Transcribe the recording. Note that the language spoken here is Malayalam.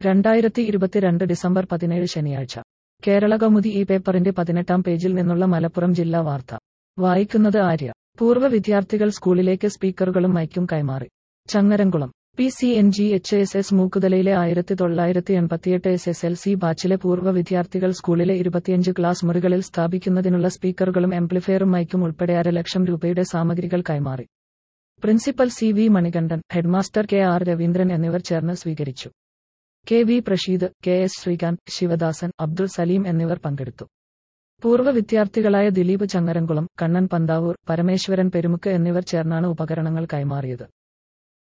രണ്ടായിരത്തി ഇരുപത്തിരണ്ട് ഡിസംബർ പതിനേഴ് ശനിയാഴ്ച കേരള കൗമുദി ഈ പേപ്പറിന്റെ പതിനെട്ടാം പേജിൽ നിന്നുള്ള മലപ്പുറം ജില്ലാ വാർത്ത വായിക്കുന്നത് ആര്യ പൂർവ്വ വിദ്യാർത്ഥികൾ സ്കൂളിലേക്ക് സ്പീക്കറുകളും മൈക്കും കൈമാറി Changaramkulam P C N G H S S മൂക്കുതലയിലെ ആയിരത്തി തൊള്ളായിരത്തി എൺപത്തിയെട്ട് എസ് എസ് എൽ സി ബാച്ചിലെ പൂർവ്വ വിദ്യാർത്ഥികൾ സ്കൂളിലെ ഇരുപത്തിയഞ്ച് ക്ലാസ് മുറികളിൽ സ്ഥാപിക്കുന്നതിനുള്ള സ്പീക്കറുകളും ആംപ്ലിഫയറും മൈക്കും ഉൾപ്പെടെ അര ലക്ഷം രൂപയുടെ സാമഗ്രികൾ കൈമാറി principal C V Manikandan headmaster K R Raveendran എന്നിവർ ചേർന്ന് സ്വീകരിച്ചു K V Prasheed K S Sreekanth Sivadasan Abdul Saleem എന്നിവർ പങ്കെടുത്തു പൂർവ്വ വിദ്യാർത്ഥികളായ ദിലീപ് ചങ്ങരംകുളം കണ്ണൻ പന്താവൂർ പരമേശ്വരൻ പെരുമുക്ക് എന്നിവർ ചേർന്നാണ് ഉപകരണങ്ങൾ കൈമാറിയത്